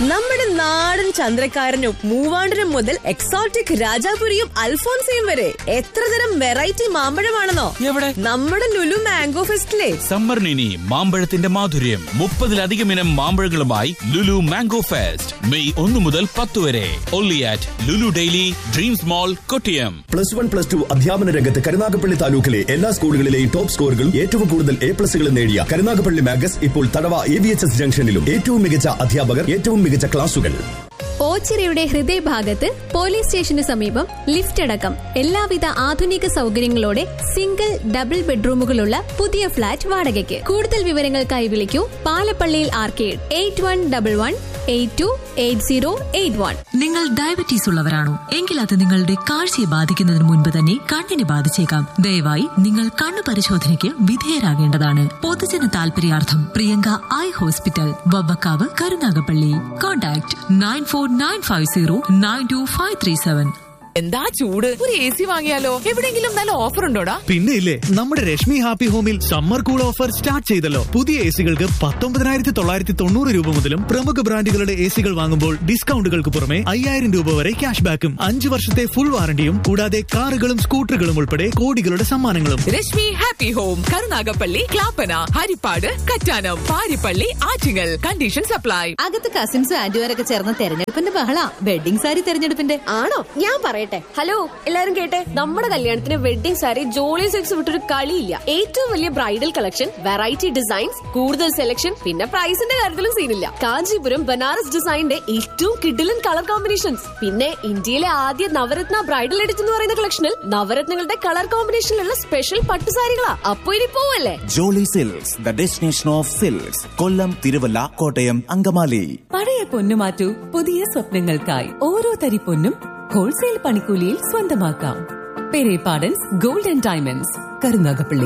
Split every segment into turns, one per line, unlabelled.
നമ്മുടെ നാടൻ ചന്ദ്രക്കാരനും മൂവാണ്ടനും മുതൽ എക്സോട്ടിക് രാജാപുരിയും അൽഫോൻസിയും വരെ എത്ര തരം വെറൈറ്റി മാമ്പഴമാണെന്നോ
എവിടെ
നമ്മുടെ ലുലു മാംഗോ ഫെസ്റ്റിലെ
സമ്മറിനി മാമ്പഴത്തിന്റെ മാധുര്യം മുപ്പതിലധികം ഇനം മാമ്പഴങ്ങളുമായി ലുലു മാംഗോ ഫെസ്റ്റ് മെയ് ഒന്ന് മുതൽ പത്ത് വരെ only at Lulu daily dreams mall Kottiyam
plus one plus two അധ്യാപന രംഗത്ത് കരുനാഗപ്പള്ളി താലൂക്കിലെ എല്ലാ സ്കൂളുകളിലെയും ടോപ്പ് സ്കോറുകളും ഏറ്റവും കൂടുതൽ എ പ്ലസുകളും നേടിയ കരുനാഗപ്പള്ളി മാഗസ് ഇപ്പോൾ തടവ എ വി എച്ച് എസ് ജംഗ്ഷനിലും ഏറ്റവും മികച്ച അധ്യാപകർ ഏറ്റവും മികച്ച ക്ലാസുകൾ
ഓച്ചിറയുടെ ഹൃദയഭാഗത്ത് പോലീസ് സ്റ്റേഷന് സമീപം ലിഫ്റ്റ് അടക്കം എല്ലാവിധ ആധുനിക സൗകര്യങ്ങളോടെ സിംഗിൾ ഡബിൾ ബെഡ്റൂമുകളുള്ള പുതിയ ഫ്ളാറ്റ് വാടകയ്ക്ക് കൂടുതൽ വിവരങ്ങൾക്കായി വിളിക്കൂ പാലപ്പള്ളിയിൽ arcade eight one double one eight two eight zero eight one
നിങ്ങൾ ഡയബറ്റീസ് ഉള്ളവരാണോ എങ്കിൽ അത് നിങ്ങളുടെ കാഴ്ചയെ ബാധിക്കുന്നതിന് മുൻപ് തന്നെ കണ്ണിനെ ബാധിച്ചേക്കാം ദയവായി നിങ്ങൾ കണ്ണു പരിശോധനയ്ക്ക് വിധേയരാകേണ്ടതാണ് പൊതുജന താൽപര്യാർത്ഥം Priyanka eye hospital Vavvakkavu Karunagappally contact nine four nine five zero nine two five three seven
എന്താ ചൂട് ഒരു എ സി വാങ്ങിയാലോ എവിടെങ്കിലും നല്ല ഓഫർ ഉണ്ടോടാ
പിന്നെ ഇല്ലേ നമ്മുടെ രശ്മി ഹാപ്പി ഹോമിൽ സമ്മർ കൂൾ ഓഫർ സ്റ്റാർട്ട് ചെയ്തല്ലോ പുതിയ എ സികൾക്ക് പത്തൊമ്പതിനായിരത്തി തൊള്ളായിരത്തി തൊണ്ണൂറ് രൂപ മുതലും പ്രമുഖ ബ്രാൻഡുകളുടെ എ സികൾ വാങ്ങുമ്പോൾ ഡിസ്കൗണ്ടുകൾക്ക് പുറമെ അയ്യായിരം രൂപ വരെ ക്യാഷ് ബാക്കും അഞ്ചു വർഷത്തെ ഫുൾ വാറണ്ടിയും കൂടാതെ കാറുകളും സ്കൂട്ടറുകളും ഉൾപ്പെടെ കോടികളുടെ സമ്മാനങ്ങളും
Reshmi happy home Karunagappally Clappana Harippad Kattanam Parippally Attingal condition supply
അകത്ത് കസിൻസും ആന്റിമാരൊക്കെ ചേർന്ന് തെരഞ്ഞെടുപ്പിന്റെ ബഹള വെഡിങ് സാരി തെരഞ്ഞെടുപ്പിന്റെ
ആണോ ഞാൻ പറയട്ടെ ഹലോ എല്ലാരും കേട്ടെ നമ്മുടെ കല്യാണത്തിന് വെഡിംഗ് സാരി ജോളി സിക്സ് വിട്ടൊരു കളിയില്ല ഏറ്റവും വലിയ ബ്രൈഡൽ കളക്ഷൻ വെറൈറ്റി ഡിസൈൻസ് കൂടുതൽ സെലക്ഷൻ പിന്നെ പ്രൈസിന്റെ കാര്യത്തിലും സീനില്ല കാഞ്ചീപുരം ബനാറസ് ഡിസൈനിന്റെ ഏറ്റവും കിഡിലൻ കളർ കോമ്പിനേഷൻസ് പിന്നെ ഇന്ത്യയിലെ ആദ്യ നവരത്ന ബ്രൈഡൽ എഡിറ്റ് എന്ന് പറയുന്ന കളക്ഷനിൽ നവരത്നങ്ങളുടെ കളർ കോമ്പിനേഷനിലുള്ള സ്പെഷ്യൽ പട്ടുസാരികളാ അപ്പൊ ഇനി പോവല്ലേ
Jolly Silks the destination of silks Kollam Thiruvalla Kottayam Angamaly
പഴയ പൊന്നു മാറ്റൂ പുതിയ സ്വപ്നങ്ങൾക്കായി ഓരോ തരി പൊന്നും ഹോൾസെയിൽ പണിക്കൂലിയിൽ സ്വന്തമാക്കാം Perepadans gold and diamonds Karunagappally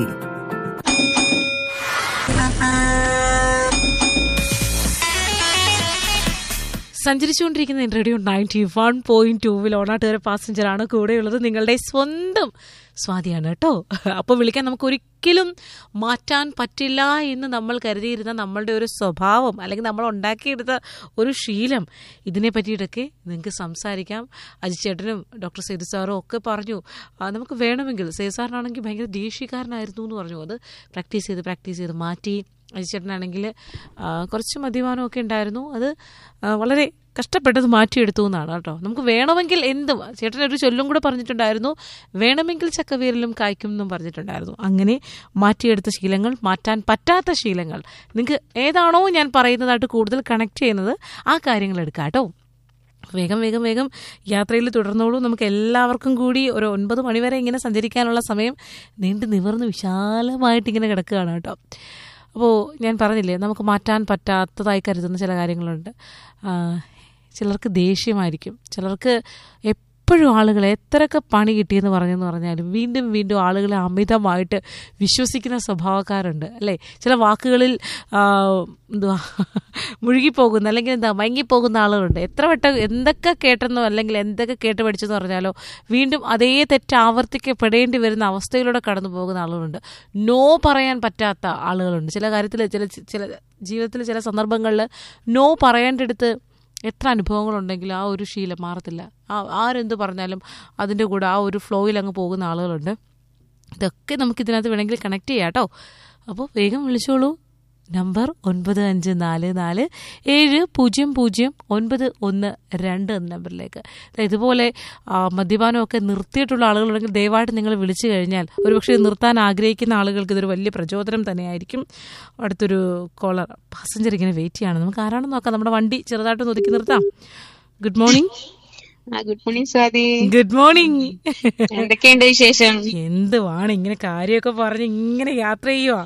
സഞ്ചരിച്ചുകൊണ്ടിരിക്കുന്ന റേഡിയോ നയൻറ്റി വൺ പോയിന്റ് ടൂവിൽ ഓണാട്ടുകാര പാസഞ്ചറാണ് കൂടെയുള്ളത് നിങ്ങളുടെ സ്വന്തം സ്വാതിയാണ് കേട്ടോ അപ്പോൾ വിളിക്കാൻ നമുക്ക് ഒരിക്കലും മാറ്റാൻ പറ്റില്ല എന്ന് നമ്മൾ കരുതിയിരുന്ന നമ്മളുടെ ഒരു സ്വഭാവം അല്ലെങ്കിൽ നമ്മൾ ഉണ്ടാക്കിയെടുത്ത ഒരു ശീലം ഇതിനെ പറ്റിയിട്ടൊക്കെ നിങ്ങൾക്ക് സംസാരിക്കാം അജിച്ചേട്ടനും ഡോക്ടർ സേതു സാറും ഒക്കെ പറഞ്ഞു ആ, നമുക്ക് വേണമെങ്കിൽ സേതു സാറിനാണെങ്കിൽ ഭയങ്കര ദേഷ്യക്കാരനായിരുന്നു എന്ന് പറഞ്ഞു അത് പ്രാക്ടീസ് ചെയ്ത് പ്രാക്ടീസ് ചെയ്ത് മാറ്റി അജിച്ചേട്ടനാണെങ്കിൽ കുറച്ച് മദ്യപാനമൊക്കെ ഉണ്ടായിരുന്നു അത് ആ, വളരെ കഷ്ടപ്പെട്ടത് മാറ്റിയെടുത്തു എന്നാണ് കേട്ടോ നമുക്ക് വേണമെങ്കിൽ എന്തും ചേട്ടൻ ഒരു ചൊല്ലും കൂടെ പറഞ്ഞിട്ടുണ്ടായിരുന്നു വേണമെങ്കിൽ ചക്കവേരിലും കായ്ക്കും എന്നും പറഞ്ഞിട്ടുണ്ടായിരുന്നു അങ്ങനെ മാറ്റിയെടുത്ത ശീലങ്ങൾ മാറ്റാൻ പറ്റാത്ത ശീലങ്ങൾ നിങ്ങൾക്ക് ഏതാണോ ഞാൻ പറയുന്നതായിട്ട് കൂടുതൽ കണക്ട് ചെയ്യുന്നത് ആ കാര്യങ്ങൾ എടുക്കാം കേട്ടോ വേഗം വേഗം വേഗം യാത്രയിൽ തുടർന്നോളൂ നമുക്ക് എല്ലാവർക്കും കൂടി ഒരു ഒൻപത് മണിവരെ ഇങ്ങനെ സഞ്ചരിക്കാനുള്ള സമയം നീണ്ടു നിവർന്ന് വിശാലമായിട്ട് ഇങ്ങനെ കിടക്കുകയാണ് കേട്ടോ അപ്പോൾ ഞാൻ പറഞ്ഞില്ലേ നമുക്ക് മാറ്റാൻ പറ്റാത്തതായി കരുതുന്ന ചില കാര്യങ്ങളുണ്ട് ആ, ചിലർക്ക് ദേഷ്യമായിരിക്കും ചിലർക്ക് എപ്പോഴും ആളുകളെ എത്രയൊക്കെ പണി കിട്ടിയെന്ന് പറഞ്ഞെന്ന് പറഞ്ഞാലും വീണ്ടും വീണ്ടും ആളുകളെ അമിതമായിട്ട് വിശ്വസിക്കുന്ന സ്വഭാവക്കാരുണ്ട് അല്ലേ ചില വാക്കുകളിൽ ആ, എന്തുവാ മുഴുകിപ്പോകുന്ന അല്ലെങ്കിൽ എന്താ മയങ്ങിപ്പോകുന്ന ആളുകളുണ്ട് എത്ര വട്ടം എന്തൊക്കെ കേട്ടെന്നോ അല്ലെങ്കിൽ എന്തൊക്കെ കേട്ട് പഠിച്ചെന്ന് പറഞ്ഞാലോ വീണ്ടും അതേ തെറ്റ് ആവർത്തിക്കപ്പെടേണ്ടി വരുന്ന അവസ്ഥയിലൂടെ കടന്നു പോകുന്ന ആളുകളുണ്ട് നോ പറയാൻ പറ്റാത്ത ആളുകളുണ്ട് ചില കാര്യത്തിൽ ചില ചില ജീവിതത്തിൽ ചില സന്ദർഭങ്ങളിൽ നോ പറയേണ്ടടുത്ത് എത്ര അനുഭവങ്ങളുണ്ടെങ്കിലും ആ ഒരു ശീലം മാറത്തില്ല ആ ആരെന്ത് പറഞ്ഞാലും അതിൻ്റെ കൂടെ ആ ഒരു ഫ്ലോയിൽ അങ്ങ് പോകുന്ന ആളുകളുണ്ട് ഇതൊക്കെ നമുക്ക് ഇതിനകത്ത് വേണമെങ്കിൽ കണക്ട് ചെയ്യാം കേട്ടോ അപ്പോൾ വേഗം വിളിച്ചോളൂ നമ്പർ ഒൻപത് അഞ്ച് നാല് നാല് ഏഴ് പൂജ്യം പൂജ്യം ഒൻപത് ഒന്ന് രണ്ട് എന്ന നമ്പറിലേക്ക് ദാ ഇതുപോലെ ആ, മദ്യപാനമൊക്കെ നിർത്തിയിട്ടുള്ള ആളുകളുണ്ടെങ്കിൽ ദയവായിട്ട് നിങ്ങൾ വിളിച്ചു കഴിഞ്ഞാൽ ഒരുപക്ഷെ നിർത്താൻ ആഗ്രഹിക്കുന്ന ആളുകൾക്ക് ഇതൊരു വലിയ പ്രചോദനം തന്നെയായിരിക്കും അടുത്തൊരു കോളർ പാസഞ്ചർ ഇങ്ങനെ വെയിറ്റ് ചെയ്യാണ് നമുക്ക് ആരാണെന്ന് നോക്കാം നമ്മുടെ വണ്ടി ചെറുതായിട്ടൊന്ന് ഒതുക്കി നിർത്താം good morning
good morning Swathi
good morning
എന്തൊക്കെയുണ്ട് വിശേഷം
എന്തുവാണ് ഇങ്ങനെ കാര്യമൊക്കെ പറഞ്ഞ് ഇങ്ങനെ യാത്ര ചെയ്യുവാ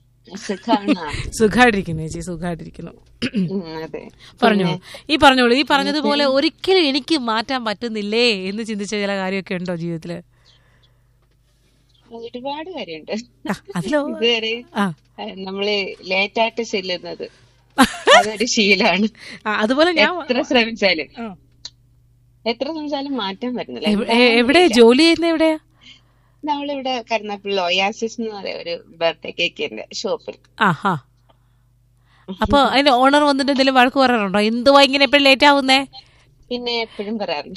സുഖാണോ?
സുഖമായിട്ടിരിക്കുന്നു ചേച്ചി സുഖമായിട്ടിരിക്കുന്നു
ഉം, അതെ
പറഞ്ഞോളൂ ഈ പറഞ്ഞോളൂ ഈ പറഞ്ഞതുപോലെ ഒരിക്കലും എനിക്ക് മാറ്റാൻ പറ്റുന്നില്ലേ എന്ന് ചിന്തിച്ച ചില കാര്യമൊക്കെ ഉണ്ടോ ജീവിതത്തില്
ഒരുപാട് കാര്യമുണ്ട്
അതിലോ
ഇതുവരെ
ആ.
ഏഹ്, നമ്മള് ലേറ്റ് ആയിട്ട് ചെല്ലുന്നത് അതൊരു ശീലാണ്
ആ, അതുപോലെ ഞാൻ
എത്ര ശ്രമിച്ചാലും
ആ.
എത്ര ശ്രമിച്ചാലും മാറ്റാൻ പറ്റുന്നില്ല
എവ്- എ- എവിടെ ജോലി ചെയ്യുന്ന എവിടെയാ
നമ്മളിവിടെ കരുനാപ്പള്ളി ഒയാസിസ് എന്ന് പറയുന്ന ഒരു ബർത്ത്ഡേ കേക്കിന്റെ ഷോപ്പിൽ
ആഹാ അപ്പൊ അതിന്റെ ഓണർ വന്നിട്ട് എന്തെങ്കിലും വഴക്ക് പറയാറുണ്ടോ എന്തുവാ ഇങ്ങനെ എപ്പോഴും ലേറ്റ് ആവുന്നേ
പിന്നെ എപ്പോഴും പറയാറുണ്ട്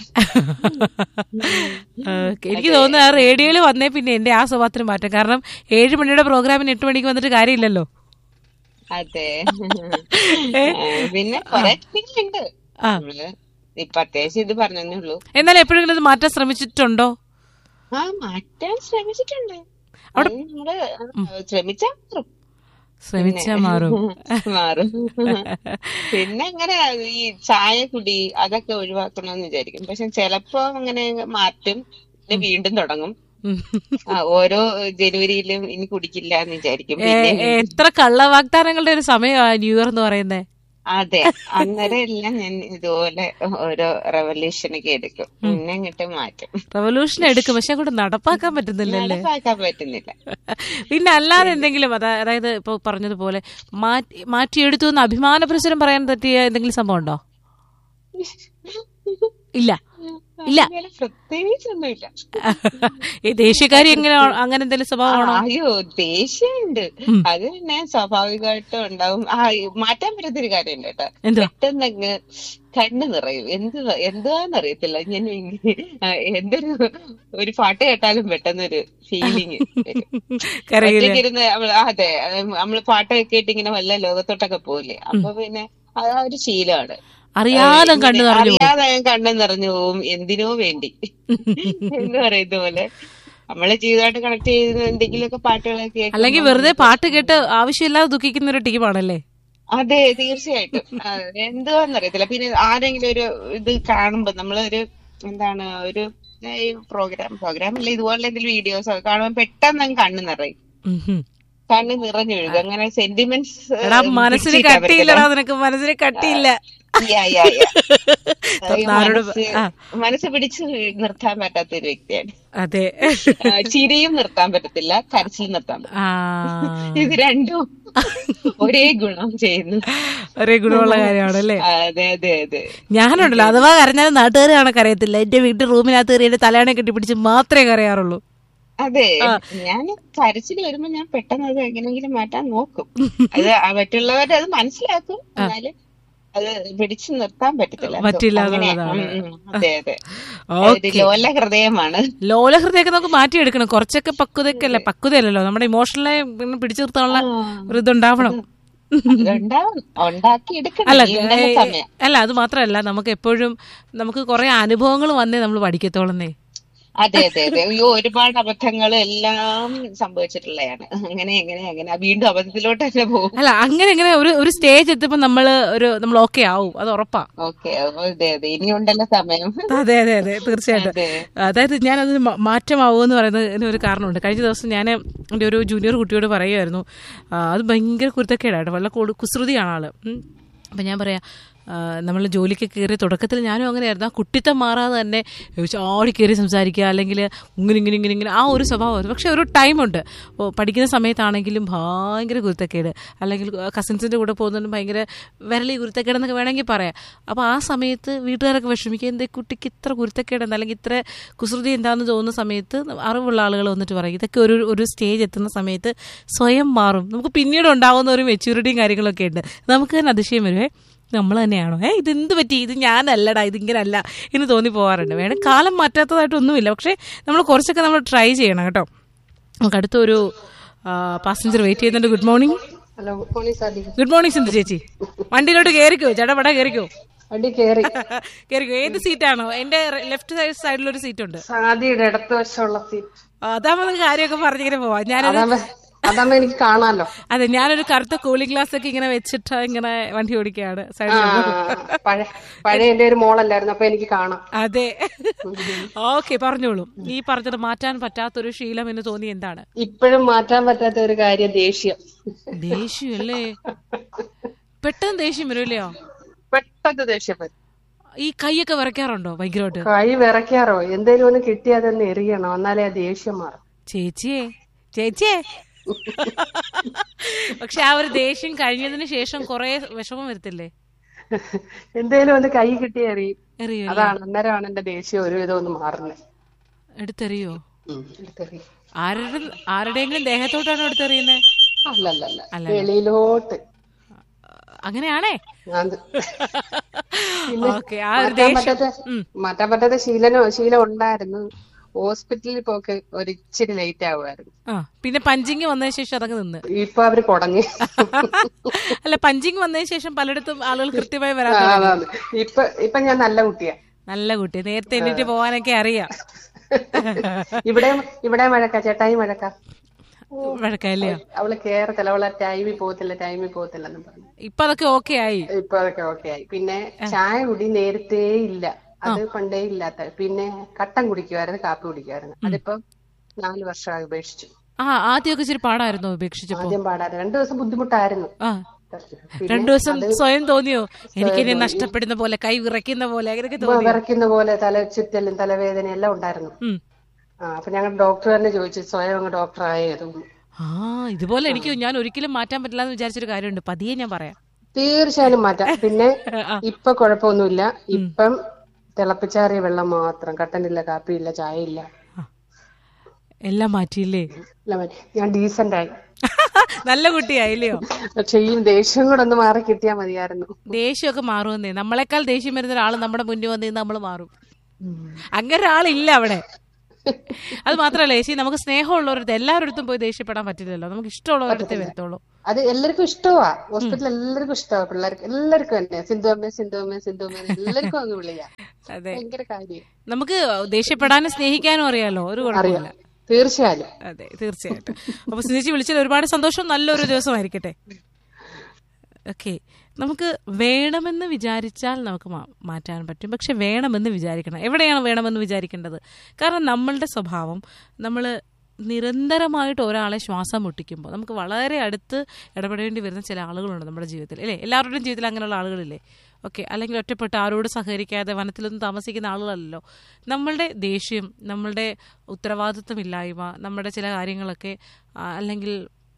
ഓക്കേ. എനിക്ക് തോന്നുന്നു ആ റേഡിയോയിൽ വന്നേ പിന്നെ എന്റെ ആ സ്വഭാവത്തിന് മാറ്റം കാരണം ഏഴ് മണിയുടെ പ്രോഗ്രാമിന് എട്ട് മണിക്ക് വന്നിട്ട് കാര്യമില്ലല്ലോ
അതെ ആ, പിന്നെ കൊറേ ഉണ്ട്
ആ.
നമ്മള് ഇപ്പൊ അത്യാവശ്യം ഇത് പറഞ്ഞതേ ഉള്ളൂ
എന്നാലും എപ്പോഴെങ്കിലും ഇത് മാറ്റാൻ ശ്രമിച്ചിട്ടുണ്ടോ
ആ മാറ്റാൻ ശ്രമിച്ചിട്ടുണ്ട്
അവിടെ-
അത് നമ്മള് ശ്രമിച്ചാ മാറും
ശ്രമിച്ചാ
പിന്നെ
മാറും
മാറും പിന്നെ അങ്ങനെ ഈ ചായ കുടി അതൊക്കെ ഒഴിവാക്കണമെന്ന് വിചാരിക്കും പക്ഷെ ചിലപ്പോ അങ്ങനെ മാറ്റും പിന്നെ വീണ്ടും തുടങ്ങും
ഉം.
ആ, ഓരോ ജനുവരിയിലും ഇനി കുടിക്കില്ല എന്ന് വിചാരിക്കും
ഏ,
പിന്നെ
എത്ര കള്ള വാഗ്ദാനങ്ങളുടെ ഒരു സമയമാണ് ന്യൂ ഇയർ എന്ന് പറയുന്നേ
അതെ അന്നേരം എല്ലാം ഞാൻ ഇതുപോലെ ഓരോ റെവല്യൂഷനൊക്കെ എടുക്കും പിന്നെ അങ്ങോട്ട് മാറ്റും
റവല്യൂഷൻ എടുക്കും പക്ഷെ അങ്ങോട്ട് നടപ്പാക്കാൻ പറ്റുന്നില്ലല്ലേ
നടപ്പാക്കാൻ പറ്റുന്നില്ല
പിന്നെ അല്ലാതെ എന്തെങ്കിലും അതാ- അതായത് ഇപ്പൊ പറഞ്ഞതുപോലെ മാറ്റി മാറ്റിയെടുത്തു എന്ന് അഭിമാന പ്രശ്നം പറയാൻ പറ്റിയ എന്തെങ്കിലും സംഭവം ഉണ്ടോ ഇല്ല ഇല്ല
അങ്ങനെ പ്രത്യേകിച്ചൊന്നുമില്ല
ഈ ദേശീയക്കാരി എങ്ങനെ അങ്ങനെ എന്തെങ്കിലും സ്വഭാവമാണോ
ആ, അയ്യോ ദേഷ്യമുണ്ട് അത് പിന്നെ സ്വാഭാവികമായിട്ടും ഉണ്ടാവും ആ മാറ്റാൻ പറ്റാത്തൊരു കാര്യമുണ്ട് കേട്ടോ
എന്തുവാ?
പെട്ടെന്നങ്ങ് കണ്ണ് നിറയും എന്ത് എന്തുവാന്ന് അറിയത്തില്ല ഞാൻ ഇങ്ങനെ, ആ, എന്തൊരു ഒരു പാട്ട് കേട്ടാലും പെട്ടെന്നൊരു ഫീലിങ്
കരയില്ലേ?
ഒറ്റയ്ക്കിരുന്ന് നമ്മള് അതെ നമ്മള് പാട്ടൊക്കെ കേട്ട് ഇങ്ങനെ വല്ല ലോകത്തോട്ടൊക്കെ പോകില്ലേ അപ്പൊ പിന്നെ അത് ആ ഒരു ശീലമാണ്
അറിയാതെ
ഇങ്ങനെ
കണ്ണു നിറഞ്ഞു പോകും.
അറിയാതെ ഞാൻ കണ്ണു നിറഞ്ഞു പോവും എന്തിനോ വേണ്ടി എന്ന് പറയുന്ന പോലെ നമ്മളെ ജീവിതമായിട്ട് കണക്ട് ചെയ്യുന്ന എന്തെങ്കിലുമൊക്കെ പാട്ടുകളൊക്കെ കേൾക്കുമ്പോ
അല്ലെങ്കിൽ വെറുതെ പാട്ട് കേട്ട് ആവശ്യമില്ലാതെ ദുഃഖിക്കുന്ന ഒരു ടീമാണല്ലേ
അതെ തീർച്ചയായിട്ടും ആ, എന്തുവാന്നറിയത്തില്ല പിന്നെ ആരെങ്കിലും ഒരു ഇത് കാണുമ്പോ നമ്മളൊരു എന്താണ് ഒരു പ്രോഗ്രാം പ്രോഗ്രാം അല്ല ഇതുപോലെ എന്തെങ്കിലും വീഡിയോസ് ഒക്കെ കാണുമ്പോൾ പെട്ടെന്ന് അങ്ങ് കണ്ണ് നിറയും
ഉം ഹും.
കണ്ണ് നിറഞ്ഞൊഴുകും അങ്ങനെ സെന്റിമെന്റ്സ്
എടാ മനസ്സിന് കട്ടിയില്ലടാ നിനക്ക് മനസ്സിന് കട്ടിയില്ല നാരോട് പ- ആ.
മനസ്സ് പിടിച്ച് നിർത്താൻ പറ്റാത്ത ഒരു വ്യക്തിയാണ്
അതെ
ആ, ചിരിയും നിർത്താൻ പറ്റത്തില്ല കരച്ചിലും നിർത്താൻ പറ്റില്ല
ആ
ഇത് രണ്ടും ഒരേ ഗുണം ചെയ്യുന്നു
ഒരേ ഗുണമുള്ള കാര്യമാണല്ലേ
അതെ അതെ അതെ
ഞാനുണ്ടല്ലോ അഥവാ കരഞ്ഞാലും നാട്ടുകാർ കാണാൻ കരയത്തില്ല എന്റെ വീട്ടിൽ റൂമിനകത്ത് കയറിയിട്ട് തലയാണെ കെട്ടിപ്പിടിച്ച് മാത്രമേ കരയാറുള്ളൂ
അതെ ഞാൻ കരച്ചിൽ വരുമ്പോ ഞാൻ പെട്ടെന്ന് അത് എങ്ങനെയെങ്കിലും മാറ്റാൻ നോക്കും അത് ആ മറ്റുള്ളവരെ അത് മനസ്സിലാക്കും എന്നാലും അത് പിടിച്ചു നിർത്താൻ പറ്റത്തില്ല എന്തോ.
പറ്റില്ല
അങ്ങനെ,
എന്നുള്ളതാണ്.
ഉം, ഉം. അതെ അതെ
ഓക്കേ.
ഒരു ലോല ഹൃദയമാണ്
ലോലഹൃദയൊക്കെ നമുക്ക് മാറ്റിയെടുക്കണം കുറച്ചൊക്കെ പക്വതയൊക്കെ അല്ലേ പക്വതയല്ലല്ലോ നമ്മുടെ ഇമോഷണലെ പിടിച്ചു നിർത്താനുള്ള ഒരു ഇതുണ്ടാവണം
അതുണ്ടാവും ഉണ്ടാക്കി എടുക്കണം
അല്ല
നീണ്ട
ഏ,
സമയം
അല്ല അത് മാത്രമല്ല നമുക്ക് എപ്പോഴും നമുക്ക് കുറെ അനുഭവങ്ങൾ വന്നേ നമ്മൾ പഠിക്കത്തോളന്നേ
അതെ അതെ അതെ അയ്യോ ഒരുപാട് അബദ്ധങ്ങൾ എല്ലാം സംഭവിച്ചിട്ടുള്ളതാണ് അങ്ങനെ എങ്ങനെ അങ്ങനെ വീണ്ടും അബദ്ധത്തിലോട്ട് തന്നെ പോകും
അല്ല അങ്ങനെ അങ്ങനെ ഒരു ഒരു സ്റ്റേജ് എത്തുമ്പോ നമ്മള് ഒരു നമ്മൾ ഓക്കെ ആവും അത് ഉറപ്പാ
ഓക്കെ അതെ അതെ ഇനിയുണ്ടല്ലോ സമയം
അതെ അതെ അതെ തീർച്ചയായിട്ടും
അതെ.
അതായത് ഞാനത് മ- മാറ്റമാവുമെന്ന് പറയുന്നതിന് ഒരു കാരണമുണ്ട് കഴിഞ്ഞ ദിവസം ഞാൻ എൻ്റെ ഒരു ജൂനിയർ കുട്ടിയോട് പറയുമായിരുന്നു ആ, അത് ഭയങ്കര കുരുത്തക്കേടായിട്ട് വളരെ കൂടു- കുസൃതിയാണ് ആള് ഉം. അപ്പം ഞാൻ പറയാം നമ്മൾ ജോലിക്ക് കയറിയ തുടക്കത്തിൽ ഞാനും അങ്ങനെയായിരുന്നു ആ കുട്ടിത്തം മാറാതെ തന്നെ ചാടി കയറി സംസാരിക്കുക അല്ലെങ്കിൽ ഇങ്ങനെ ഇങ്ങനെ ഇങ്ങനെ ഇങ്ങനെ ആ ഒരു സ്വഭാവമായിരുന്നു പക്ഷെ ഒരു ടൈമുണ്ട് ഇപ്പോൾ പഠിക്കുന്ന സമയത്താണെങ്കിലും ഭയങ്കര കുരുത്തക്കേട് അല്ലെങ്കിൽ കസിൻസിൻ്റെ കൂടെ പോകുന്നതിന് ഭയങ്കര വിരളി കുരുത്തക്കേടെന്നൊക്കെ വേണമെങ്കിൽ പറയാം അപ്പോൾ ആ സമയത്ത് വീട്ടുകാരൊക്കെ വിഷമിക്കുക എന്തേ കുട്ടിക്ക് ഇത്ര കുരുത്തക്കേടെന്ന് അല്ലെങ്കിൽ ഇത്ര കുസൃതി എന്താണെന്ന് തോന്നുന്ന സമയത്ത് അറിവുള്ള ആളുകൾ വന്നിട്ട് പറയും ഇതൊക്കെ ഒരു ഒരു സ്റ്റേജ് എത്തുന്ന സമയത്ത് സ്വയം മാറും നമുക്ക് പിന്നീട് ഉണ്ടാവുന്ന ഒരു മെച്യൂരിറ്റിയും കാര്യങ്ങളൊക്കെ ഉണ്ട് നമുക്ക് തന്നെ അതിശയം വരുവേ നമ്മൾ തന്നെയാണോ ഏ ഇത് എന്ത് പറ്റി ഇത് ഞാനല്ലടാ ഇതിങ്ങനെ അല്ല എന്ന് തോന്നി പോകാറുണ്ട് വേണം കാലം മാറ്റാത്തതായിട്ടൊന്നുമില്ല പക്ഷേ നമ്മൾ കുറച്ചൊക്കെ നമ്മൾ ട്രൈ ചെയ്യണം കേട്ടോ നമുക്ക് അടുത്തൊരു പാസഞ്ചർ വെയിറ്റ് ചെയ്യുന്നുണ്ട് ഗുഡ് മോർണിംഗ്
ഹലോ പോലീസ് അടി
ഗുഡ് മോർണിംഗ് സിന്ധു ചേച്ചി വണ്ടിയിലോട്ട് കയറിക്കോ ചേട്ടാ കയറിക്കോ
അടി കേറി
കയറിക്കോ ഏത് സീറ്റാണോ എന്റെ ലെഫ്റ്റ് സൈഡ് സൈഡിലൊരു സീറ്റ് ഉണ്ട്
സാദിയുടെ ഇടത്ത് വശമുള്ള സീറ്റ്
അതാവുന്ന കാര്യമൊക്കെ പറഞ്ഞിങ്ങനെ പോവാ ഞാനൊരു
അതാകുമ്പോ അതാകുമ്പോ എനിക്ക് കാണാലോ
അതെ ഞാനൊരു കറുത്ത കൂളിംഗ് ഗ്ലാസ് ഒക്കെ ഇങ്ങനെ വെച്ചിട്ട് ഇങ്ങനെ വണ്ടി ഓടിക്കുകയാണ്
ആ,
സൈഡിൽ
പഴയ പഴയ എന്റെ ഒരു മോളല്ലായിരുന്നു അപ്പൊ എനിക്ക് കാണാം
അതെ ഓക്കെ പറഞ്ഞോളൂ ഈ പറഞ്ഞത് മാറ്റാൻ പറ്റാത്തൊരു ശീലം എന്ന് തോന്നി എന്താണ്
ഇപ്പോഴും മാറ്റാൻ പറ്റാത്ത ഒരു കാര്യം ദേഷ്യം
ദേഷ്യം അല്ലേ പെട്ടെന്ന് ദേഷ്യം വരുമല്ലയോ
പെട്ടെന്ന് ദേഷ്യം വരും
ഈ കൈയൊക്കെ വിറയ്ക്കാറുണ്ടോ ഭയങ്കരമായിട്ട്
കൈ വിറയ്ക്കാറോ എന്തേലും ഒന്ന് കിട്ടിയാൽ അതൊന്ന് എറിയണം എന്നാലേ ആ ദേഷ്യം മാറും
ചേച്ചിയെ ചേച്ചിയെ പക്ഷെ ആ ഒരു ദേഷ്യം കഴിഞ്ഞതിന് ശേഷം കുറെ വിഷമം വരത്തില്ലേ
എന്തേലും ഒന്ന് കൈ കിട്ടിയ എറിയും
എറിയും
അതാണ് അന്നേരമാണ് എന്റെ ദേഷ്യം ഒരുവിധം ഒന്ന് മാറുന്നത്
എടുത്തെറിയോ
എടുത്തെറിയും
ആരുടെ ആരുടെയെങ്കിലും ദേഹത്തോട്ടാണോ എടുത്തെറിയുന്നത്
അല്ലല്ലല്ല വെളിയിലോട്ട്
അങ്ങനെയാണേ
അത് പിന്നെ
ഓക്കെ ആ ഒരു
മാറ്റാൻ
ദേഷ്യം
പറ്റാത്ത മാറ്റാൻ പറ്റാത്ത ശീലനോ ശീലം ഉണ്ടായിരുന്നു ഹോസ്പിറ്റലിൽ പോക്ക് ഒരു ഇച്ചിരി ലേറ്റ് ആവുമായിരുന്നു
ആ പിന്നെ പഞ്ചിങ് വന്നതിന് ശേഷം അതങ്ങ് നിന്ന്
ഇപ്പൊ അവര് കുടഞ്ഞ്
അല്ല പഞ്ചിങ് വന്നതിന് ശേഷം പലയിടത്തും ആളുകൾ കൃത്യമായി വരാൻ
ആ,
തുടങ്ങി.
അതാണ്. ഇപ്പൊ ഇപ്പൊ ഞാൻ നല്ല കുട്ടിയാ
നല്ല കുട്ടി നേരത്തെ എണീറ്റ് പോകാനൊക്കെ അറിയാം
ഇവിടെ ഇവിടെ മഴക്ക ചേട്ടായി മഴക്ക
വഴക്കല്ലയോ
അവള് കേറത്തില്ല അവളെ ടൈമിൽ പോകത്തില്ല ടൈമിൽ പോകത്തില്ല എന്ന് പറഞ്ഞു
ഇപ്പൊ അതൊക്കെ ഓക്കെ ആയി
ഇപ്പൊ അതൊക്കെ ഓക്കെ ആയി പിന്നെ ചായ കുടി നേരത്തെ ഇല്ല അത് പണ്ടേ ഇല്ലാത്ത പിന്നെ കട്ടൻ കുടിക്കുമായിരുന്നു കാപ്പി കുടിക്കുമായിരുന്നു അതിപ്പോ നാല് വർഷമായി ഉപേക്ഷിച്ചു
ആ ആദ്യമൊക്കെ ഇച്ചിരി പാടായിരുന്നു ഉപേക്ഷിച്ചപ്പോ
ആദ്യം പാടായിരുന്നു രണ്ടു ദിവസം ബുദ്ധിമുട്ടായിരുന്നു
ആ
പിന്നെ
രണ്ടു ദിവസം
അത്
സ്വയം തോന്നിയോ എനിക്കിനി
തോന്നി.
നഷ്ടപ്പെടുന്ന പോലെ കൈ വിറയ്ക്കുന്ന പോലെ അങ്ങനെയൊക്കെ
ഇപ്പൊ
തോന്നിയോ
വിറയ്ക്കുന്ന പോലെ തല ചുറ്റലും തലവേദന എല്ലാം ഉണ്ടായിരുന്നു
ഉം.
ആ അപ്പൊ ഞങ്ങൾ ഡോക്ടർ തന്നെ ചോദിച്ചു സ്വയം അങ്ങ് ഡോക്ടർ ആയത്
ആ ഇതുപോലെ എനിക്ക് ഞാൻ ഒരിക്കലും മാറ്റാൻ പറ്റില്ല എന്ന് വിചാരിച്ചൊരു കാര്യമുണ്ട് പതിയെ ഞാൻ പറയാം
തീർച്ചയായും മാറ്റാം പിന്നെ ഇപ്പൊ കുഴപ്പമൊന്നുമില്ല ഇപ്പം തിളപ്പിച്ചാറിയ വെള്ളം മാത്രം കട്ടനില്ല കാപ്പിയില്ല ചായ ഇല്ല
എല്ലാം മാറ്റിയില്ലേ
എല്ലാം മാറ്റി. ഞാൻ ഡീസന്റ് ആയി
നല്ല കുട്ടിയായില്ലയോ
പക്ഷെ ഈ ദേഷ്യം കൂടെ ഒന്ന് മാറി കിട്ടിയാ മതിയായിരുന്നു
ദേഷ്യമൊക്കെ മാറുമെന്നേ നമ്മളെക്കാൾ ദേഷ്യം വരുന്ന ഒരാൾ നമ്മുടെ മുന്നിൽ വന്ന് നമ്മൾ മാറും അങ്ങനെ ഒരാളില്ല അവിടെ അത് മാത്രല്ല ചേച്ചി നമുക്ക് സ്നേഹമുള്ളവരടുത്ത് എല്ലാവരുടെ പോയി ദേഷ്യപ്പെടാൻ പറ്റില്ലല്ലോ നമുക്ക് ഇഷ്ടമുള്ളവരടുത്തേ വരത്തുള്ളൂ
അത് എല്ലാവർക്കും ഇഷ്ടമാ ഹോസ്പിറ്റലിൽ എല്ലാവർക്കും ഇഷ്ടമാ പിള്ളേർക്ക് എല്ലാവർക്കും തന്നെ സിന്ധു അമ്മ സിന്ധു അമ്മ സിന്ധു അമ്മ എല്ലാവർക്കും അങ്ങ് വിളിയാ
അതെ
ഭയങ്കര കാര്യം
നമുക്ക് ദേഷ്യപ്പെടാനും സ്നേഹിക്കാനും അറിയാലോ ഒരു കുഴപ്പമില്ല
തീർച്ചയായും
അതെ തീർച്ചയായിട്ടും അപ്പൊ സുനിച്ചി വിളിച്ചതിൽ ഒരുപാട് സന്തോഷം നല്ലൊരു ദിവസമായിരിക്കട്ടെ ഓക്കെ നമുക്ക് വേണമെന്ന് വിചാരിച്ചാൽ നമുക്ക് മാ- മാറ്റാൻ പറ്റും പക്ഷെ വേണമെന്ന് വിചാരിക്കണം എവിടെയാണ് വേണമെന്ന് വിചാരിക്കേണ്ടത് കാരണം നമ്മളുടെ സ്വഭാവം നമ്മൾ നിരന്തരമായിട്ട് ഒരാളെ ശ്വാസം മുട്ടിക്കുമ്പോൾ നമുക്ക് വളരെ അടുത്ത് ഇടപെടേണ്ടി വരുന്ന ചില ആളുകളുണ്ട് നമ്മുടെ ജീവിതത്തിൽ അല്ലേ എല്ലാവരുടെയും ജീവിതത്തിൽ അങ്ങനെയുള്ള ആളുകളില്ലേ ഓക്കെ അല്ലെങ്കിൽ ഒറ്റപ്പെട്ട് ആരോട് സഹകരിക്കാതെ വനത്തിലൊന്നും താമസിക്കുന്ന ആളുകളല്ലല്ലോ നമ്മളുടെ ദേഷ്യം നമ്മളുടെ ഉത്തരവാദിത്വമില്ലായ്മ നമ്മുടെ ചില കാര്യങ്ങളൊക്കെ ആ, അല്ലെങ്കിൽ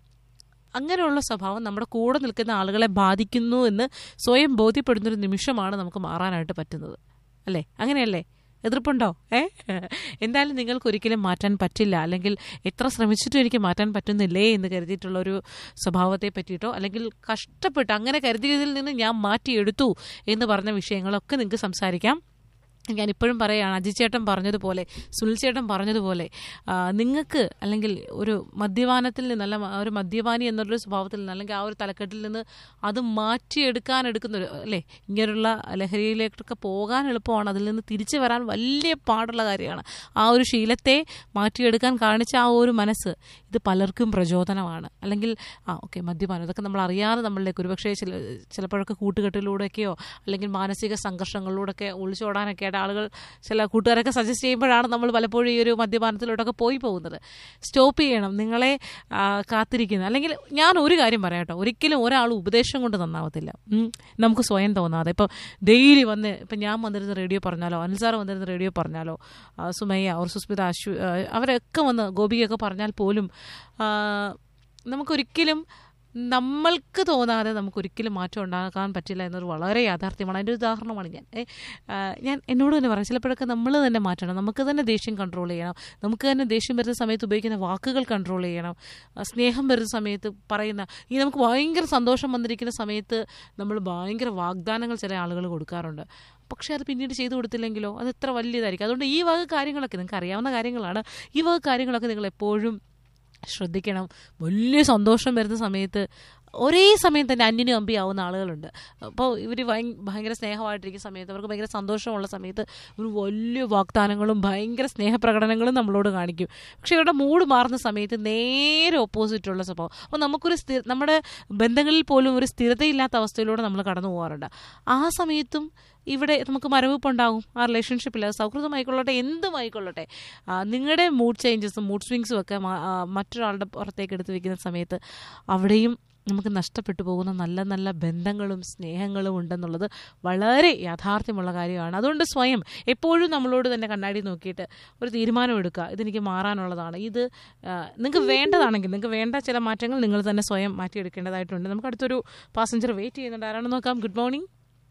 അങ്ങനെയുള്ള സ്വഭാവം നമ്മുടെ കൂടെ നിൽക്കുന്ന ആളുകളെ ബാധിക്കുന്നു എന്ന് സ്വയം ബോധ്യപ്പെടുന്നൊരു നിമിഷമാണ് നമുക്ക് മാറാനായിട്ട് പറ്റുന്നത് അല്ലേ അങ്ങനെയല്ലേ എതിർപ്പുണ്ടോ ഏ എന്തായാലും നിങ്ങൾക്ക് ഒരിക്കലും മാറ്റാൻ പറ്റില്ല അല്ലെങ്കിൽ എത്ര ശ്രമിച്ചിട്ടും എനിക്ക് മാറ്റാൻ പറ്റുന്നില്ലേ എന്ന് കരുതിയിട്ടുള്ള ഒരു സ്വഭാവത്തെ പറ്റിയിട്ടോ അല്ലെങ്കിൽ കഷ്ടപ്പെട്ട് അങ്ങനെ കരുതിയതിൽ നിന്ന് ഞാൻ മാറ്റിയെടുത്തു എന്ന് പറഞ്ഞ വിഷയങ്ങളൊക്കെ നിങ്ങൾക്ക് സംസാരിക്കാം ഞാൻ ഇപ്പോഴും പറയുകയാണ് അജി ചേട്ടൻ പറഞ്ഞതുപോലെ സുനിൽ ചേട്ടൻ പറഞ്ഞതുപോലെ ആ, നിങ്ങൾക്ക് അല്ലെങ്കിൽ ഒരു മദ്യപാനത്തിൽ നിന്ന് അല്ല ഒരു മദ്യപാനി എന്നൊരു സ്വഭാവത്തിൽ നിന്ന് അല്ലെങ്കിൽ ആ ഒരു തലക്കെട്ടിൽ നിന്ന് അത് മാറ്റിയെടുക്കാൻ എടുക്കുന്ന ഒരു അല്ലേ ഇങ്ങനെയുള്ള ലഹരിയിലേക്കൊക്കെ പോകാൻ എളുപ്പമാണ് അതിൽ നിന്ന് തിരിച്ചു വരാൻ വലിയ പാടുള്ള കാര്യമാണ് ആ ഒരു ശീലത്തെ മാറ്റിയെടുക്കാൻ കാണിച്ച ആ ഒരു മനസ്സ് ഇത് പലർക്കും പ്രചോദനമാണ് അല്ലെങ്കിൽ ആ ഓക്കെ മദ്യപാനം ഇതൊക്കെ നമ്മൾ അറിയാതെ നമ്മളിലേക്ക് ഒരുപക്ഷെ ചില ചിലപ്പോഴൊക്കെ കൂട്ടുകെട്ടിലൂടെയൊക്കെയോ അല്ലെങ്കിൽ മാനസിക സംഘർഷങ്ങളിലൂടെയൊക്കെ ഒളിച്ചോടാനൊക്കെ ആയിട്ട് ആളുകൾ ചില കൂട്ടുകാരൊക്കെ സജസ്റ്റ് ചെയ്യുമ്പോഴാണ് നമ്മൾ പലപ്പോഴും ഈ ഒരു മദ്യപാനത്തിലോട്ടൊക്കെ പോയി പോകുന്നത് സ്റ്റോപ്പ് ചെയ്യണം നിങ്ങളെ ആ, കാത്തിരിക്കുന്നത് അല്ലെങ്കിൽ ഞാൻ ഒരു കാര്യം പറയാം കേട്ടോ ഒരിക്കലും ഒരാൾ ഉപദേശം കൊണ്ട് നന്നാവത്തില്ല ഉം. നമുക്ക് സ്വയം തോന്നാതെ ഇപ്പം ഡെയിലി വന്ന് ഇപ്പം ഞാൻ വന്നിരുന്ന റേഡിയോ പറഞ്ഞാലോ അനിൽസാർ വന്നിരുന്ന റേഡിയോ പറഞ്ഞാലോ ആ, സുമയ്യ ഓർ സുസ്മിത അശ്വ ആ, അവരൊക്കെ വന്ന് ഗോപികയൊക്കെ പറഞ്ഞാൽ പോലും ആ, നമുക്കൊരിക്കലും നമ്മൾക്ക് തോന്നാതെ നമുക്കൊരിക്കലും മാറ്റം ഉണ്ടാക്കാൻ പറ്റില്ല എന്നൊരു വളരെ യാഥാർത്ഥ്യമാണ് അതിൻ്റെ ഒരു ഉദാഹരണമാണ് ഞാൻ ഏ, ആ, ഞാൻ എന്നോട് തന്നെ പറയാം ചിലപ്പോഴൊക്കെ നമ്മൾ തന്നെ മാറ്റണം നമുക്ക് തന്നെ ദേഷ്യം കൺട്രോൾ ചെയ്യണം നമുക്ക് തന്നെ ദേഷ്യം വരുന്ന സമയത്ത് ഉപയോഗിക്കുന്ന വാക്കുകൾ കൺട്രോൾ ചെയ്യണം ആ, സ്നേഹം വരുന്ന സമയത്ത് പറയുന്ന ഈ നമുക്ക് ഭയങ്കര സന്തോഷം വന്നിരിക്കുന്ന സമയത്ത് നമ്മൾ ഭയങ്കര വാഗ്ദാനങ്ങൾ ചില ആളുകൾ കൊടുക്കാറുണ്ട് പക്ഷേ അത് പിന്നീട് ചെയ്തു കൊടുത്തില്ലെങ്കിലോ അത് എത്ര വലിയതായിരിക്കും അതുകൊണ്ട് ഈ വക കാര്യങ്ങളൊക്കെ നിങ്ങൾക്ക് അറിയാവുന്ന കാര്യങ്ങളാണ് ഈ വക കാര്യങ്ങളൊക്കെ നിങ്ങൾ എപ്പോഴും ശ്രദ്ധിക്കണം വലിയ സന്തോഷം വരുന്ന സമയത്ത് ഒരേ സമയം തന്നെ അന്യനും അമ്പിയാവുന്ന ആളുകളുണ്ട് അപ്പോൾ ഇവർ ഭയങ്കര സ്നേഹമായിട്ടിരിക്കുന്ന സമയത്ത് അവർക്ക് ഭയങ്കര സന്തോഷമുള്ള സമയത്ത് ഒരു വലിയ വാഗ്ദാനങ്ങളും ഭയങ്കര സ്നേഹപ്രകടനങ്ങളും നമ്മളോട് കാണിക്കും പക്ഷെ ഇവരുടെ മൂഡ് മാറുന്ന സമയത്ത് നേരെ ഓപ്പോസിറ്റുള്ള സ്വഭാവം അപ്പോൾ നമുക്കൊരു സ്ഥിര നമ്മുടെ ബന്ധങ്ങളിൽ പോലും ഒരു സ്ഥിരതയില്ലാത്ത അവസ്ഥയിലൂടെ നമ്മൾ കടന്നു പോകാറുണ്ട് ആ സമയത്തും ഇവിടെ നമുക്ക് മരവിപ്പുണ്ടാകും ആ റിലേഷൻഷിപ്പിൽ സൗഹൃദമായിക്കൊള്ളട്ടെ എന്തുമായിക്കൊള്ളട്ടെ ആ, നിങ്ങളുടെ മൂഡ് ചേഞ്ചസും മൂഡ് സ്വിങ്സും ഒക്കെ മ- ആ, മറ്റൊരാളുടെ പുറത്തേക്ക് എടുത്ത് വെക്കുന്ന സമയത്ത് അവിടെയും നമുക്ക് നഷ്ടപ്പെട്ടു പോകുന്ന നല്ല നല്ല ബന്ധങ്ങളും സ്നേഹങ്ങളും ഉണ്ടെന്നുള്ളത് വളരെ യാഥാർത്ഥ്യമുള്ള കാര്യമാണ് അതുകൊണ്ട് സ്വയം എപ്പോഴും നമ്മളോട് തന്നെ കണ്ണാടി നോക്കിയിട്ട് ഒരു തീരുമാനം എടുക്കുക ഇതെനിക്ക് മാറാനുള്ളതാണ് ഇത് നിങ്ങൾക്ക് വേണ്ടതാണെങ്കിൽ നിങ്ങൾക്ക് വേണ്ട ചില മാറ്റങ്ങൾ നിങ്ങൾ തന്നെ സ്വയം മാറ്റിയെടുക്കേണ്ടതായിട്ടുണ്ട് നമുക്ക് അടുത്തൊരു പാസഞ്ചർ വെയിറ്റ് ചെയ്യുന്നുണ്ട് ആരാണെന്ന് നോക്കാം ഗുഡ് മോർണിംഗ്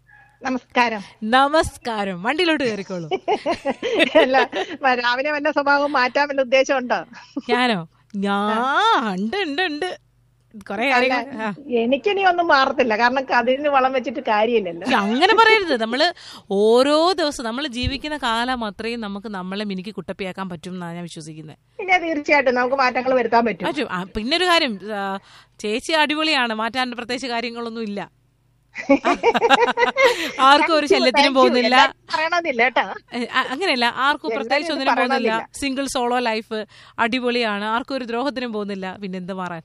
നമസ്കാരം
നമസ്കാരം വണ്ടിയിലോട്ട് കയറിക്കോളൂ
അല്ല വ- രാവിലെ വല്ല സ്വഭാവം മാറ്റാൻ വല്ല ഉദ്ദേശമുണ്ടോ
ഞാനോ ഞാ ഉണ്ട് ഉണ്ട് ഉണ്ട് കുറെ കാര്യങ്ങൾ ആ.
എനിക്കിനി ഒന്നും മാറത്തില്ല കാരണം അതിന് വളം വെച്ചിട്ട് കാര്യമില്ലല്ലോ
ഈ അങ്ങനെ പറയരുത് നമ്മള് ഓരോ ദിവസം നമ്മൾ ജീവിക്കുന്ന കാലം അത്രയും നമുക്ക് നമ്മളെ മിനിക്ക് കുട്ടപ്പിയാക്കാൻ പറ്റും എന്നാണ് ഞാൻ വിശ്വസിക്കുന്നത്
പിന്നെ തീർച്ചയായിട്ടും നമുക്ക് മാറ്റങ്ങൾ വരുത്താൻ പറ്റും
പറ്റും ആ, പിന്നെ ഒരു കാര്യം ആ, ചേച്ചി അടിപൊളിയാണ് മാറ്റാൻ പ്രത്യേകിച്ച് കാര്യങ്ങളൊന്നും ഇല്ല ആർക്കും ഒരു ശല്യത്തിനും പോകുന്നില്ല
പറയണമെന്നില്ല കേട്ടാ
ഏ, അ- അങ്ങനെയല്ല ആർക്കും പ്രത്യേകിച്ച് ഒന്നിനും
എല്ലാരും
പോകുന്നില്ല
പറയണമെന്നില്ല.
സിംഗിൾ സോളോ ലൈഫ് അടിപൊളിയാണ് ആർക്കും ഒരു ദ്രോഹത്തിനും പോകുന്നില്ല പിന്നെ എന്ത് മാറാൻ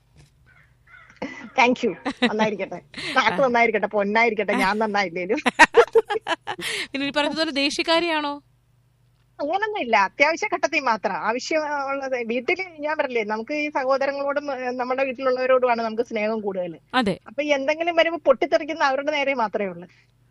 താങ്ക് യു നന്നായിരിക്കട്ടെ നാക്ക് നന്നായിരിക്കട്ടെ പൊന്നായിരിക്കട്ടെ ഞാൻ നന്നായില്ലേലും
പിന്നെ ഈ പറഞ്ഞതുപോലെ ദേഷ്യക്കാരിയാണോ
അങ്ങനൊന്നും ഇല്ല അത്യാവശ്യ ഘട്ടത്തിൽ മാത്രം ആവശ്യമുള്ളത് വീട്ടിൽ ഞാൻ പറഞ്ഞില്ലേ നമുക്ക് ഈ സഹോദരങ്ങളോടും ഏഹ്, നമ്മുടെ വീട്ടിലുള്ളവരോടുമാണ് നമുക്ക് സ്നേഹം കൂടുതൽ
അതെ
അപ്പൊ ഈ എന്തെങ്കിലും വരുമ്പോ പൊട്ടിത്തെറിക്കുന്ന അവരുടെ നേരെ മാത്രമേ ഉള്ളൂ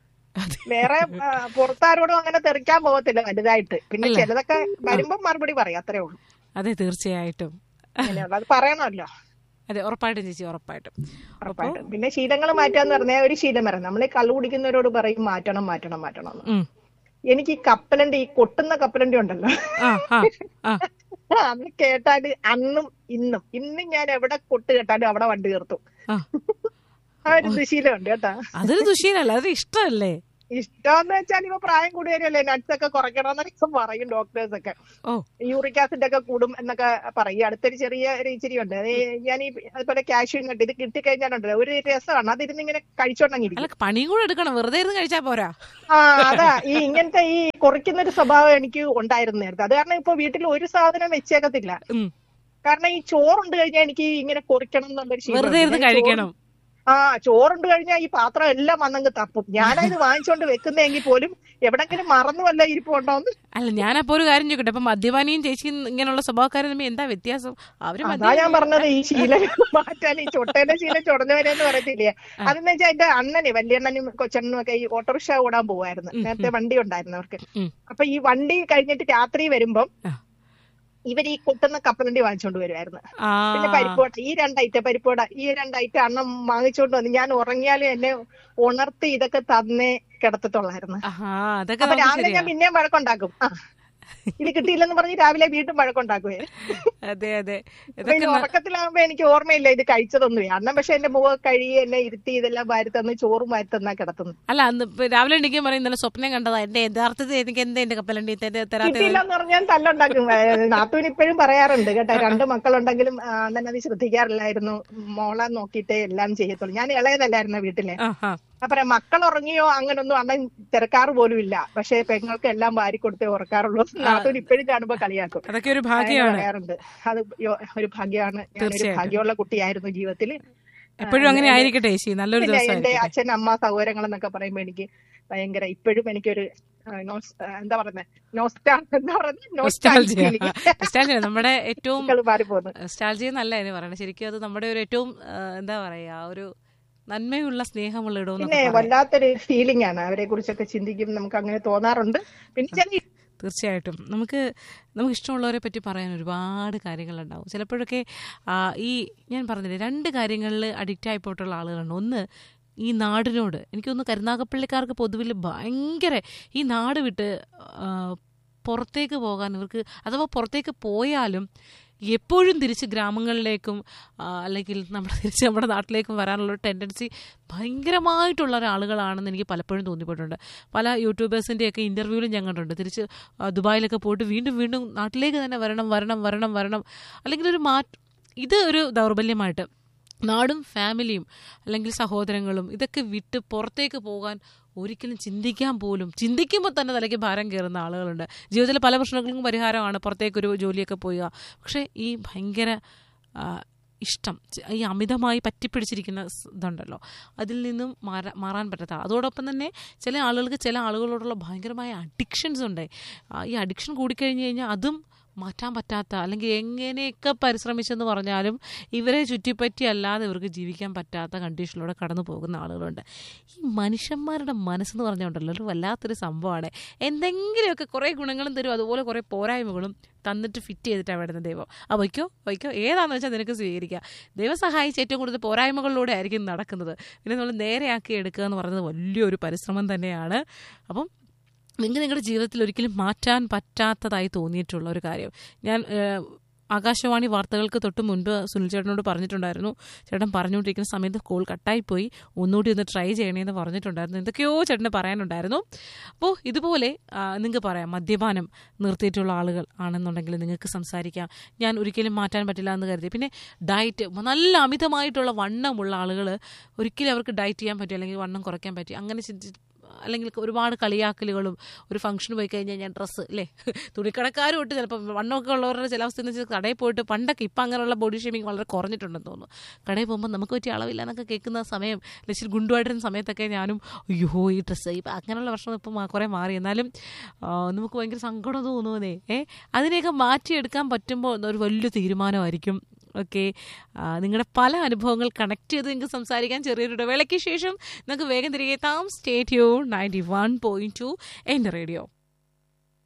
വേറെ ആ, പുറത്താരോടും അങ്ങനെ തെറിക്കാൻ പോകത്തില്ല വലുതായിട്ട് പിന്നെ
അല്ല.
ചിലതൊക്കെ വരുമ്പോ മറുപടി പറയും അത്രേ ഉള്ളൂ
അതെ തീർച്ചയായിട്ടും
അങ്ങനെയുള്ള അത് പറയണമല്ലോ
അതെ ഉറപ്പായിട്ടും ചേച്ചി ഉറപ്പായിട്ടും
ഉറപ്പായിട്ടും പിന്നെ ശീലങ്ങൾ മാറ്റാന്ന് പറഞ്ഞാൽ ഒരു ശീലം വരാം നമ്മൾ ഈ കള്ളു കുടിക്കുന്നവരോട് പറയും മാറ്റണം മാറ്റണം മാറ്റണം എന്ന്.
ഉം.
എനിക്ക് ഈ കപ്പലണ്ടി ഈ കൊട്ടുന്ന കപ്പലണ്ടി ഉണ്ടല്ലോ
ആ ആ ആ
അത് കേട്ടാല് അന്നും ഇന്നും ഇന്നും ഞാൻ എവിടെ കൊട്ട് കേട്ടാലും അവിടെ വണ്ടി നിർത്തും
ആ.
ആ ഒരു ദുശീലമുണ്ട് കേട്ടാ
അതൊരു ദുഷ്യനല്ല അതൊരു ഇഷ്ടമല്ലേ
ഇഷ്ടമെന്ന് വെച്ചാൽ ഇപ്പൊ പ്രായം കൂടുതലല്ലേ നട്ട്സ് ഒക്കെ കുറയ്ക്കണമെന്നൊക്കെ പറയും ഡോക്ടേഴ്സ് ഒക്കെ
ഓ
യൂറിക് ആസിഡ് ഒക്കെ കൂടും എന്നൊക്കെ പറയും ഈ അടുത്തൊരു ചെറിയ ഒരു ഇച്ചിരി ഉണ്ട് അത് ഞാൻ ഈ അതുപോലെ കാഷ്യൂ നട്ട് ഇത് കിട്ടിക്കഴിഞ്ഞാലുണ്ടല്ലോ ഒരു രസമാണ് അതിരുന്ന് ഇങ്ങനെ കഴിച്ചോണ്ടങ്ങിരിക്കും
അല്ല പണിയും കൂടെ എടുക്കണം വെറുതെ ഇരുന്ന് കഴിച്ചാ പോരാ
ആ അതാ ഈ ഇങ്ങനത്തെ ഈ കുറയ്ക്കുന്ന ഒരു സ്വഭാവം എനിക്ക് ഉണ്ടായിരുന്നു നേരത്തെ അത് കാരണം ഇപ്പൊ വീട്ടിൽ ഒരു സാധനം വെച്ചേക്കത്തില്ല
ഉം.
കാരണം ഈ ചോറുണ്ട് കഴിഞ്ഞാൽ എനിക്ക് ഇങ്ങനെ കുറയ്ക്കണം എന്നുള്ളൊരു ശീലമുണ്ട്.
വെറുതെ ഇരുന്ന്
ഞാൻ ചോറ്
കഴിക്കണം
ആ ചോറുണ്ട് കഴിഞ്ഞാൽ ഈ പാത്രം എല്ലാം വന്നങ്ങ് തപ്പും ഞാനത് വാങ്ങിച്ചോണ്ട് വെക്കുന്നെങ്കിൽ പോലും എവിടെങ്കിലും മറന്നു വല്ല ഇരിപ്പുണ്ടോന്ന്
അല്ല ഞാനപ്പോ ഒരു കാര്യം ചോദിക്കട്ടെ അപ്പൊ മദ്യപാനിയും ചേച്ചിയും ഇങ്ങനെയുള്ള സ്വഭാവക്കാരും തമ്മിൽ എന്താ വ്യത്യാസം അവര്
അതാ
മദ്യം
ഞാൻ പറഞ്ഞത് ഈ ശീലം മാറ്റാൻ ഈ ചൊട്ടേന്റെ ശീലം ചുടഞ്ഞവരെന്ന് പറയത്തില്ലേ അതെന്ന് വെച്ചാൽ എന്റെ അണ്ണന് വല്യണ്ണനും കൊച്ചണ്ണനും ഒക്കെ ഈ ഓട്ടോറിക്ഷ ഓടാൻ പോവായിരുന്നു നേരത്തെ വണ്ടി ഉണ്ടായിരുന്നു അവർക്ക്
ഉം.
അപ്പൊ ഈ വണ്ടി കഴിഞ്ഞിട്ട് രാത്രി വരുമ്പം ഇവർ ഈ കൊട്ടുന്ന കപ്പലണ്ടി വാങ്ങിച്ചോണ്ട് വരുമായിരുന്നു
ആ
പിന്നെ പരിപ്പോട ഈ രണ്ടൈറ്റം പരിപ്പോട ഈ രണ്ടൈറ്റം അണ്ണം വാങ്ങിച്ചോണ്ട് വന്ന് ഞാൻ ഉറങ്ങിയാലും എന്നെ ഉണർത്തി ഇതൊക്കെ തന്നേ കിടത്തത്തുള്ളായിരുന്നു
ആഹാ അതൊക്കെ
അപ്പൊ
നമുക്ക്
രാവിലെ ഞാൻ
ശരിയാ
പിന്നെയും വഴക്കുണ്ടാക്കും ആ ഇത് കിട്ടിയില്ലെന്ന് പറഞ്ഞ് രാവിലെ വീണ്ടും വഴക്കുണ്ടാക്കുവേ
അതെ അതെ
അപ്പൊ
ഇതൊക്കെ
ഇത്
ന-
ഉറക്കത്തിലാവുമ്പോ എനിക്ക് ഓർമ്മയില്ല ഇത് കഴിച്ചതൊന്നുമേ അണ്ണം പക്ഷെ എന്റെ മുഖം കഴുകി എന്നെ ഇരുത്തി ഇതെല്ലാം വാരി തന്ന് ചോറും വാരി തന്നാ കിടത്തുന്നു
അല്ല അന്ന് ഇപ്പൊ രാവിലെ എണീക്കാൻ പറയും ഇന്നലെ സ്വപ്നം കണ്ടതാ എന്റെ യഥാർത്ഥത്തിൽ എനിക്ക് എന്താ എന്റെ കപ്പലണ്ടി തരാ- തരാത്തത്
കിട്ടിയില്ലെന്ന് പറഞ്ഞാൽ തല്ലുണ്ടാക്കും നാത്തൂന് ഇപ്പോഴും പറയാറുണ്ട് കേട്ടോ രണ്ട് മക്കളുണ്ടെങ്കിലും ആ, അണ്ണൻ അത് ശ്രദ്ധിക്കാറില്ലായിരുന്നു മോളെ നോക്കിയിട്ടേ എല്ലാം ചെയ്യത്തുള്ളൂ ഞാൻ ഇളയതല്ലായിരുന്നു വീട്ടിലെ
ആഹാ.
അപ്പൊ മക്കൾ ഉറങ്ങിയോ അങ്ങനൊന്നും അണ്ണൻ തിരക്കാറ് പോലും ഇല്ല പക്ഷെ പെങ്ങൾക്ക് എല്ലാം വാരി കൊടുത്തേ ഉറക്കാറുള്ളൂ നാത്തൂന് ഇപ്പോഴും കാണുമ്പോ കളിയാക്കും
അതൊക്കെ ഒരു
അങ്ങനെ
ഭാഗ്യമാണ്
പറയാറുണ്ട് അത് യോ- ഒരു ഭാഗ്യമാണ് ഞാനൊരു
തീർച്ചയായിട്ടും.
ഭാഗ്യമുള്ള കുട്ടിയായിരുന്നു ജീവിതത്തിൽ
എപ്പോഴും അങ്ങനെ ആയിരിക്കട്ടെ ചേച്ചി നല്ലൊരു
പിന്നെ
ദിവസം
എന്റെ അച്ഛൻ അമ്മ സഹോദരങ്ങൾ എന്നൊക്കെ പറയുമ്പോ എനിക്ക് ഭയങ്കര ഇപ്പോഴും എനിക്കൊരു ആ, നോസ്- ആ, എന്താ പറയുന്നത് നോസ്റ്റാ എന്താ പറയുന്നത്
നൊസ്റ്റാൾജിയ നൊസ്റ്റാൾജിയ നമ്മുടെ ഏറ്റവും
മാറിപ്പോകുന്നു
നൊസ്റ്റാൾജിയ എന്നല്ല അതിന് പറയണത് ശരിക്കും അത് നമ്മുടെ ഒരു ഏറ്റവും ആ, എന്താ പറയാ ഒരു നന്മയുള്ള സ്നേഹമുള്ള ഇടം
പിന്നെ വല്ലാത്തൊരു ഫീലിംഗ് ആണ് അവരെ കുറിച്ചൊക്കെ ചിന്തിക്കുമ്പോൾ നമുക്ക് അങ്ങനെ തോന്നാറുണ്ട് പിന്നെ ചില
തീർച്ചയായിട്ടും നമുക്ക് നമുക്ക് ഇഷ്ടമുള്ളവരെ പറ്റി പറയാൻ ഒരുപാട് കാര്യങ്ങളുണ്ടാവും ചിലപ്പോഴൊക്കെ ആ, ഈ ഞാൻ പറഞ്ഞില്ലേ രണ്ട് കാര്യങ്ങളിൽ അഡിക്റ്റ് ആയിപ്പോയിട്ടുള്ള ആളുകളുണ്ട് ഒന്ന് ഈ നാടിനോട് എനിക്കൊന്ന് കരുനാഗപ്പള്ളിക്കാർക്ക് പൊതുവിൽ ഭയങ്കര ഈ നാട് വിട്ട് ആ, പുറത്തേക്ക് പോകാൻ ഇവർക്ക് അഥവാ പുറത്തേക്ക് പോയാലും എപ്പോഴും തിരിച്ച് ഗ്രാമങ്ങളിലേക്കും ആ, അല്ലെങ്കിൽ നമ്മുടെ തിരിച്ച് നമ്മുടെ നാട്ടിലേക്കും വരാനുള്ള ഒരു ടെൻഡൻസി ഭയങ്കരമായിട്ടുള്ള ഒരാളുകളാണെന്ന് എനിക്ക് പലപ്പോഴും തോന്നിപ്പോയിട്ടുണ്ട് പല യൂട്യൂബേഴ്സിൻ്റെയൊക്കെ ഇൻ്റർവ്യൂവിലും ഞാൻ കണ്ടിട്ടുണ്ട് തിരിച്ച് ആ, ദുബായിലൊക്കെ പോയിട്ട് വീണ്ടും വീണ്ടും നാട്ടിലേക്ക് തന്നെ വരണം വരണം വരണം വരണം അല്ലെങ്കിൽ ഒരു മാറ്റ ഇത് ഒരു ദൗർബല്യമായിട്ട് നാടും ഫാമിലിയും അല്ലെങ്കിൽ സഹോദരങ്ങളും ഇതൊക്കെ വിട്ട് പുറത്തേക്ക് പോകാൻ ഒരിക്കലും ചിന്തിക്കാൻ പോലും ചിന്തിക്കുമ്പോൾ തന്നെ തലയ്ക്ക് ഭാരം കയറുന്ന ആളുകളുണ്ട് ജീവിതത്തിലെ പല പ്രശ്നങ്ങൾക്കും പരിഹാരമാണ് പുറത്തേക്കൊരു ജോലിയൊക്കെ പോവുക പക്ഷേ ഈ ഭയങ്കര ആ, ഇഷ്ടം ച- ഈ അമിതമായി പറ്റിപ്പിടിച്ചിരിക്കുന്ന സ് ഇതുണ്ടല്ലോ അതിൽ നിന്നും മാറാ മാറാൻ പറ്റാത്ത അതോടൊപ്പം തന്നെ ചില ആളുകൾക്ക് ചില ആളുകളോടുള്ള ഭയങ്കരമായ അഡിക്ഷൻസ് ഉണ്ട് ആ, ഈ അഡിക്ഷൻ കൂടിക്കഴിഞ്ഞ് കഴിഞ്ഞാൽ അതും മാറ്റാൻ പറ്റാത്ത അല്ലെങ്കിൽ എങ്ങനെയൊക്കെ പരിശ്രമിച്ചെന്ന് പറഞ്ഞാലും ഇവരെ ചുറ്റിപ്പറ്റി അല്ലാതെ ഇവർക്ക് ജീവിക്കാൻ പറ്റാത്ത കണ്ടീഷനിലൂടെ കടന്നു പോകുന്ന ആളുകളുണ്ട് ഈ മനുഷ്യന്മാരുടെ മനസ്സെന്ന് പറഞ്ഞുകൊണ്ടല്ലോ ഒരു വല്ലാത്തൊരു സംഭവമാണ് എന്തെങ്കിലുമൊക്കെ കുറേ ഗുണങ്ങളും തരും അതുപോലെ കുറേ പോരായ്മകളും തന്നിട്ട് ഫിറ്റ് ചെയ്തിട്ടാണ് വിടുന്നത് ദൈവം ആ വയ്ക്കോ വയ്ക്കോ ഏതാണെന്ന് വെച്ചാൽ നിനക്ക് സ്വീകരിക്കുക ദൈവം സഹായിച്ച് ഏറ്റവും കൂടുതൽ പോരായ്മകളിലൂടെ ആയിരിക്കും നടക്കുന്നത് പിന്നെ നമ്മൾ നേരെയാക്കി എടുക്കുക എന്ന് പറയുന്നത് വലിയൊരു പരിശ്രമം തന്നെയാണ് അപ്പം നിങ്ങൾക്ക് നിങ്ങളുടെ ജീവിതത്തിൽ ഒരിക്കലും മാറ്റാൻ പറ്റാത്തതായി തോന്നിയിട്ടുള്ള ഒരു കാര്യം ഞാൻ ഏഹ്, ആകാശവാണി വാർത്തകൾക്ക് തൊട്ട് മുൻപ് സുനിൽ ചേട്ടനോട് പറഞ്ഞിട്ടുണ്ടായിരുന്നു ചേട്ടൻ പറഞ്ഞുകൊണ്ടിരിക്കുന്ന സമയത്ത് കോൾ കട്ടായിപ്പോയി ഒന്നുകൂടി ഒന്ന് ട്രൈ ചെയ്യണേന്ന് പറഞ്ഞിട്ടുണ്ടായിരുന്നു എന്തൊക്കെയോ ചേട്ടന് പറയാനുണ്ടായിരുന്നു അപ്പോൾ ഇതുപോലെ നിങ്ങൾക്ക് പറയാം മദ്യപാനം നിർത്തിയിട്ടുള്ള ആളുകൾ ആണെന്നുണ്ടെങ്കിൽ നിങ്ങൾക്ക് സംസാരിക്കാം ഞാൻ ഒരിക്കലും മാറ്റാൻ പറ്റില്ല എന്ന് കരുതി പിന്നെ ഡയറ്റ് നല്ല അമിതമായിട്ടുള്ള വണ്ണമുള്ള ആളുകൾ ഒരിക്കലും അവർക്ക് ഡയറ്റ് ചെയ്യാൻ പറ്റും അല്ലെങ്കിൽ വണ്ണം കുറയ്ക്കാൻ പറ്റും അങ്ങനെ ചിന്തി അല്ലെങ്കിൽ ഒരുപാട് കളിയാക്കലുകളും ഒരു ഫംഗ്ഷന് പോയി കഴിഞ്ഞാൽ ഞാൻ ഡ്രസ്സ് അല്ലേ തുണിക്കടക്കാരും ഇട്ട് ചിലപ്പോൾ വണ്ണമൊക്കെ ഉള്ളവരുടെ ചില അവസ്ഥ എന്ന് വെച്ചാൽ കടയിൽ പോയിട്ട് പണ്ടൊക്കെ ഇപ്പം അങ്ങനെയുള്ള ബോഡി ഷേമിങ് വളരെ കുറഞ്ഞിട്ടുണ്ടെന്ന് തോന്നുന്നു കടയിൽ പോകുമ്പോൾ നമുക്ക് പറ്റിയ അളവില്ല എന്നൊക്കെ കേൾക്കുന്ന സമയം ലക്ഷ്യം ഗുണ്ടുമായിട്ടിരുന്ന സമയത്തൊക്കെ ഞാനും അയ്യോ ഈ ഡ്രസ്സ് ഇപ്പം അങ്ങനെയുള്ള പ്രശ്നം ഇപ്പം കുറേ മാറി എന്നാലും ആ, നമുക്ക് ഭയങ്കര സങ്കടം തോന്നുന്നേ ഏ അതിനെയൊക്കെ മാറ്റിയെടുക്കാൻ പറ്റുമ്പോൾ ഒരു വലിയ തീരുമാനമായിരിക്കും ഓക്കെ നിങ്ങളുടെ പല അനുഭവങ്ങൾ കണക്ട് ചെയ്ത് നിങ്ങൾക്ക് സംസാരിക്കാൻ ചെറിയൊരു ഇടവേളയ്ക്ക് ശേഷം നമുക്ക് വേഗം തിരികെ എത്താം സ്റ്റേറ്റ് യു നയൻറ്റി വൺ പോയിന്റ് ടു എൻ്റെ റേഡിയോ